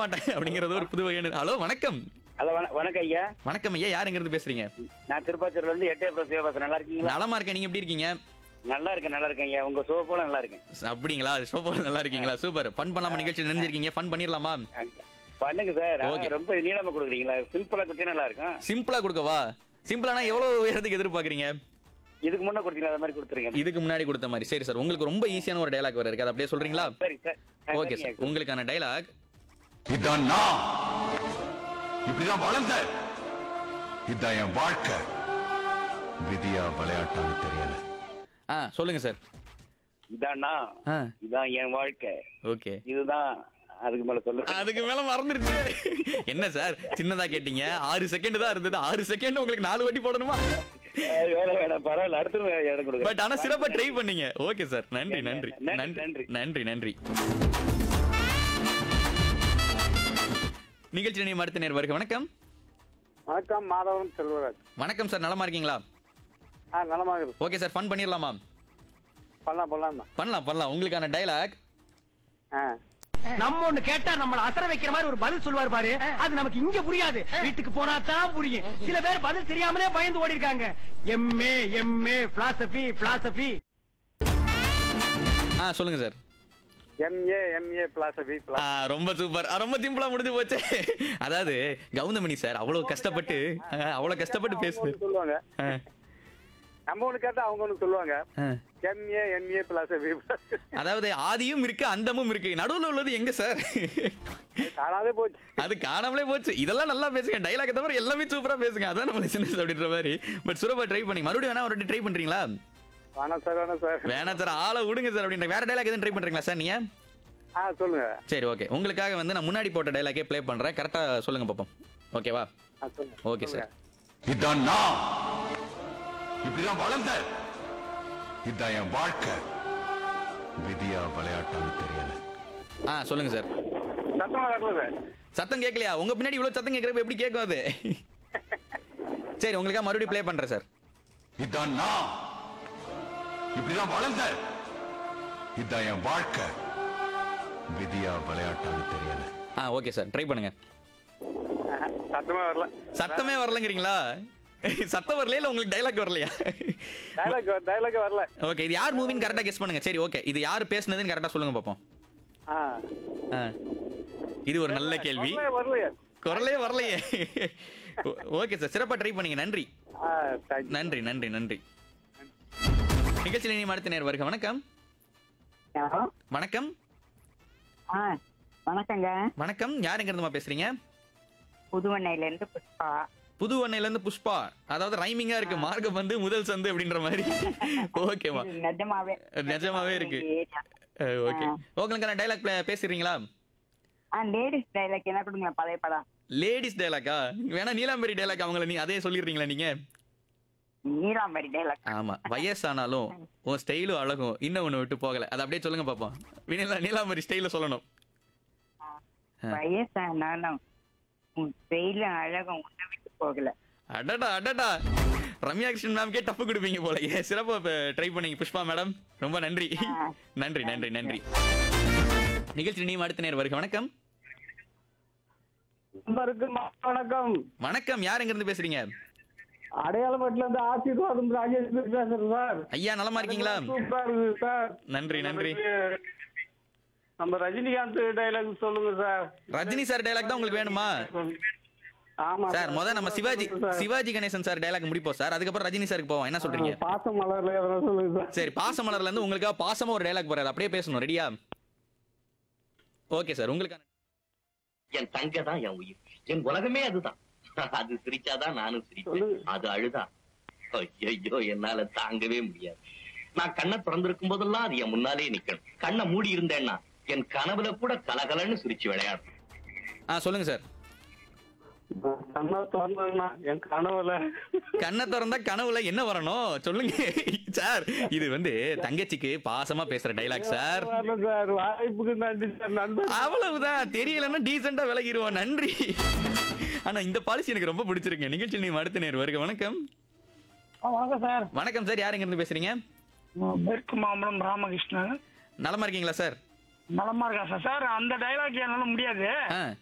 மாட்டேன் அப்படிங்கறது ஒரு புது வகையான ஹலோ வணக்கம் ஹலோ வண- வணக்கம் ஐயா வணக்கம் ஐயா யாருங்க இருந்து பேசுறீங்க நான் திருப்பாச்சூர்ல இருந்து எட்டே ப்ளஸ் சிவபாசன் நல்லா இருக்கீங்களா நலமா இருக்கேன் நீங்க எப்படி இருக்கீங்க நல்லா இருக்கேன் நல்லா இருக்கேன் ஐயா உங்க ஷோ போல நல்லா இருக்கேன் அப்படிங்களா சூப்பர் நல்லா இருக்கீங்களா சூப்பர் ஃபன் பண்ணலாமா நிகழ்ச்சி நினைஞ்சிருக்கீங்க ஃபன் பண்ணிடலாமா பண்ணுங்க சார் ஆனா, Okay. ரொம்ப நீளமா கொடுக்குறீங்களா சிம்பிளா கொடுத்தா நல்லா இருக்கும் சிம்பிளா கொடுக்கவா சிம்பிளானா எவ்வளவு உயரத்துக்கு எதிர்பார்க்கறீங்க இதுக்கு முன்ன கொடுத்தீங்களா அது மாதிரி கொடுத்துருங்க இதுக்கு முன்னாடி கொடுத்த மாதிரி சரி சார் உங்களுக்கு ரொம்ப ஈஸியான ஒரு டயலாக் வர இருக்கு அதை அப்படியே சொல்றீங்களா சரி சார் ஆ, ஓகே சரிங்க. சார் உங்களுக்கான டயலாக் இதான் நான் இப்படிதான் வளர்ந்த இதான் என் வாழ்க்கை விதியா விளையாட்டான்னு தெரியல ஆ சொல்லுங்க சார் இதான்னா ஆ இதான் என் வாழ்க்கை ஓகே இதுதான் அதுக்கு மேல சொல்லு அதுக்கு மேல மறந்துருச்சு என்ன சார் சின்னதா கேட்டீங்க ஆறு செகண்ட் தான் இருந்தது ஆறு செகண்ட் உங்களுக்கு நாலு வாட்டி போடணுமா அது வேணாம் வேணாம் பரவாயில்ல அடுத்து இடம் கொடுக்குறேன் பட் ஆனா சிறப்பா ட்ரை பண்ணீங்க ஓகே சார் நன்றி நன்றி நன்றி, நன்றி நன்றி. நன்றி நன்றி நிகழ்ச்சி நினைவு அடுத்த நேர் வருக வணக்கம் வணக்கம் மாதவன் செல்வராஜ் வணக்கம் சார் நலமா இருக்கீங்களா ஆ நலமாக இருக்கு ஓகே சார் ஃபன் பண்ணிடலாமா பண்ணலாம் பண்ணலாம் பண்ணலாம் பண்ணலாம் உங்களுக்கான டயலாக் ஆ நம்ம ஒண்ணு கேட்டா நம்மள அசர வைக்கிற மாதிரி ஒரு பதில் சொல்லுவார் பாரு அது நமக்கு இங்க புரியாது வீட்டுக்கு போனா தான் புரியும் சில பேர் பதில் தெரியாமலே பயந்து ஓடி இருக்காங்க எம்ஏ எம்ஏ பிலாசபி பிலாசபி ஆ சொல்லுங்க சார் எம்ஏ எம்ஏ பிளாசபி ஆ, ரொம்ப சூப்பர் ஆ, ரொம்ப சிம்பிளா முடிஞ்சு போச்சு அதாவது கவுந்தமணி சார் அவ்வளவு கஷ்டப்பட்டு ஆ, அவ்வளவு கஷ்டப்பட்டு பேசுது சொல்லுவாங்க ஆ, நம்ம ஒண்ணு கேட்டா அவங்க ஒண்ணு சொல்லுவாங்க ஆ. எம்ஏ எம்ஏ பிளாசபி அதாவது ஆதியும் இருக்கு அந்தமும் இருக்கு நடுவுல உள்ளது எங்க சார் காணாதே போச்சு அது காணாமலே போச்சு இதெல்லாம் நல்லா பேசுங்க டைலாக் தவிர எல்லாமே சூப்பரா பேசுங்க அதான் நம்ம சின்ன அப்படின்ற மாதிரி பட் சுரபா ட்ரை பண்ணி மறுபடியும் வேணா ஒரு ட்ரை பண்றீங்களா வேணாம் சார் வேணாம் சார் வேணா சார் ஆளை விடுங்க சார் அப்படின்ற வேற டைலாக் எதுவும் ட்ரை பண்றீங்களா சார் நீங்க ஆ சொல்லுங்க சரி ஓகே உங்களுக்காக வந்து நான் முன்னாடி போட்ட டைலாக்கே ப்ளே பண்றேன் கரெக்டா சொல்லுங்க பாப்போம் ஓகேவா ஆ சொல்லுங்க ஓகே சார் இதான் நான் இப்படிதான் வளர்ந்த இதான் என் வாழ்க்கை விதியா விளையாட்டான்னு தெரியல ஆ சொல்லுங்க சார் சத்தமா வரல சார் சத்தம் கேட்கலையா உங்க பின்னாடி இவ்வளவு சத்தம் கேட்கறப்ப எப்படி கேட்கும் அது சரி உங்களுக்காக மறுபடியும் ப்ளே பண்றேன் சார் இதான் நான் இப்படிதான் வளர்ந்த இதான் என் வாழ்க்கை விதியா விளையாட்டான்னு தெரியல ஆ ஓகே சார் ட்ரை பண்ணுங்க ஆஹா, சத்தமா வரல சத்தமே வரலங்கிறீங்களா சத்தம் வரலையா இல்ல உங்களுக்கு டைலாக் வரலையா டைலாக் டைலாக் வரல ஓகே இது யார் மூவின்னு கரெக்டா கெஸ் பண்ணுங்க சரி ஓகே இது யார் பேசுனதுன்னு கரெக்டா சொல்லுங்க பாப்போம் ஆ ஆ. இது ஒரு நல்ல கேள்வி வரலையே, வரலையே குரலே வரலையே ஓகே சார் சிறப்பா ட்ரை பண்ணீங்க நன்றி ஆ தேங்க்யூ நன்றி நன்றி நன்றி நிகழ்ச்சியில் இனி அடுத்த நேர் வருக வணக்கம் ஹலோ வணக்கம் ஆ வணக்கங்க வணக்கம் யார் எங்க இருந்துமா பேசுறீங்க புதுவண்ணையில இருந்து புஷ்பா புது அன்னையில இருந்து புஷ்பா அதாவது ரைமிங்கா இருக்கு மார்க்கம் வந்து முதல் சந்து அப்படின்ற மாதிரி ஓகேவா இது நிஜமாவே நிஜமாவே இருக்கு ஓகே உங்களுக்கான டைலாக் பேசுறீங்களா ஆ லேடிஸ் டைலாக் என்ன கொடுங்க பழைய படம் லேடிஸ் டைலாக்கா வேணா நீலாம்பரி டைலாக் அவங்கள நீ அதே சொல்லிடுறீங்களா நீங்க நீலாம்பரி டைலாக் ஆமா வயசானாலும் உன் ஸ்டைலும் அழகும் இன்னும் ஒண்ணு விட்டு போகல அதை அப்படியே சொல்லுங்க பாப்போம் வினிலா நீலாம்பரி ஸ்டைல சொல்லணும் வயசானாலும் உன் வெயில அழகம் உன்னை விட்டு போகல அடடா அடடா ரம்யா கிருஷ்ணன் மேம்கே டப்பு கொடுப்பீங்க போல ஏ சிறப்பா ட்ரை பண்ணீங்க புஷ்பா மேடம் ரொம்ப நன்றி நன்றி நன்றி நன்றி நிகழ்ச்சி நீ அடுத்த நேர் வருக வணக்கம் நம்பருக்கு வணக்கம் வணக்கம் யார் எங்க இருந்து பேசுறீங்க அடையாளப்பட்டுல இருந்து ஆசீர்வாதம் ராஜேஷ் பேசுறேன் சார் ஐயா நலமா இருக்கீங்களா சூப்பரா இருக்குது சார் நன்றி நன்றி நம்ம ரஜினிகாந்த் டைலாக் சொல்லுங்க சார் ரஜினி சார் டைலாக் தான் உங்களுக்கு வேணுமா ஆமா சார் முத நம்ம Sivaji sir. Sivaji Ganesan sir dialogue முடிப்போம் சார் அதுக்கப்புறம் ரஜினி சாருக்கு போவோம் என்ன சொல்றீங்க பாச மலர்ல எதனா சொல்லுங்க சார் சரி பாசமலர்ல இருந்து உங்களுக்காக பாசமா ஒரு டைலாக் போறாரு அப்படியே பேசணும் ரெடியா ஓகே சார் உங்களுக்கான என் தங்க தான் என் உயிர் என் உலகமே அதுதான் அது சிரிச்சாதான் நானும் சிரிப்பேன் அது அழுதா ஐயோ என்னால தாங்கவே முடியாது நான் கண்ணை திறந்திருக்கும் போதெல்லாம் அது என் முன்னாலே நிக்கணும் கண்ணை மூடி இருந்தேன்னா என் கனவுல கூட கலகலன்னு சிரிச்சு விளையாடும் ஆ சொல்லுங்க சார் கண்ணா திறந்ததுன்னா என் கனவுல கண்ணை திறந்தா கனவுல என்ன வரணும் சொல்லுங்க சார் இது வந்து தங்கச்சிக்கு பாசமா பேசுற டைலாக் சார் வரல சார் வாய்ப்புக்கு நன்றி சார் நண்பர் அவ்வளவுதான் தெரியலன்னா டீசெண்டா விலகிடுவோம் நன்றி ஆனா இந்த பாலிசி எனக்கு ரொம்ப பிடிச்சிருக்கு நிகழ்ச்சி நீ அடுத்த நேர் வருக வணக்கம் வணக்கம் சார் வணக்கம் சார் யார் எங்க இருந்து பேசுறீங்க மேற்கு மாம்பலம் ராமகிருஷ்ணன் நலமா இருக்கீங்களா சார் நலமா இருக்கா சார் சார் அந்த டைலாக் என்னால முடியாது ஆ